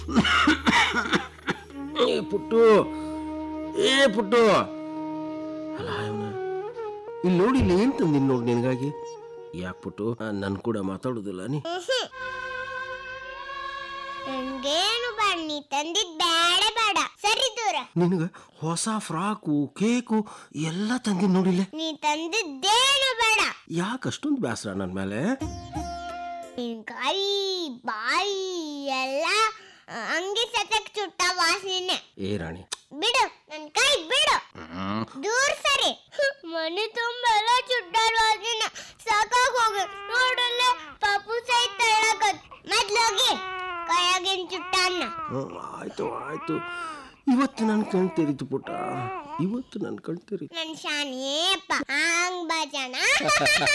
ಏ ಪುಟ್ಟು ಏ ಪುಟ್ಟು ಅಲ್ಲ ಇವನ ಇಲ್ಲಿ ನೋಡಿ ಇಲ್ಲಿ ಏನು ತಂದಿನಿ ನೋಡಿ ನಿನಗಾಗಿ ಯಾಕೆ ಪುಟ್ಟು ನನ್ನ ಕೂಡ ಮಾತಾಡೋದಿಲ್ಲ ನೀ ನನ್ಗೇನು ಬೇಡ ನೀ ತಂದಿದ್ ಬೇಡ ಬೇಡ ಸರಿ ದೂರ ನಿನಗೆ ಹೊಸ ಫ್ರಾಕು ಕೇಕು ಎಲ್ಲ ತಂದಿನಿ ನೋಡಿಲ್ಲ ನೀ ತಂದಿದ್ದೇನು ಬೇಡ ಯಾಕೆ ಅಷ್ಟೊಂದು ಬೇಸರ ನನ್ನ ಮೇಲೆ ನಿನ್ ಕೈ ಬಾಯಿ ಎಲ್ಲ ಆ, ಅಂಗಿ ಸತಕ್ ಚುಟ್ಟ ವಾಸನೆ ಏ ರಾಣಿ ಬಿಡು ನನ್ ಕೈ ಬಿಡು ದೂರ ಸರಿ ಹ್ಮ್, ಮನೆ ತುಂಬ ಎಲ್ಲ ಚುಟ್ಟಾಡ ವಾಸನೆ ಸಾಕಾಗ್ ಹೋಗಿ ನೋಡಲ್ಲ ಪಾಪು ಸೈ ತಳ್ಳಕತ್ ಮೊದ್ಲೋಗಿ ಕೈಯಾಗಿನ ಚುಟ್ಟ ಅನ್ನ ಹ್ಮ್, ಆಯ್ತು ಆಯ್ತು ಇವತ್ತು ನನ್ನ ಕಣ್ ತೆರೀತು ಪುಟ್ಟ ಇವತ್ತು ನನ್ನ ಕಣ್ ತೆರೀತು ನನ್ ಶಾನಿಯಪ್ಪ ಹಂಗ್ ಬಾಜನ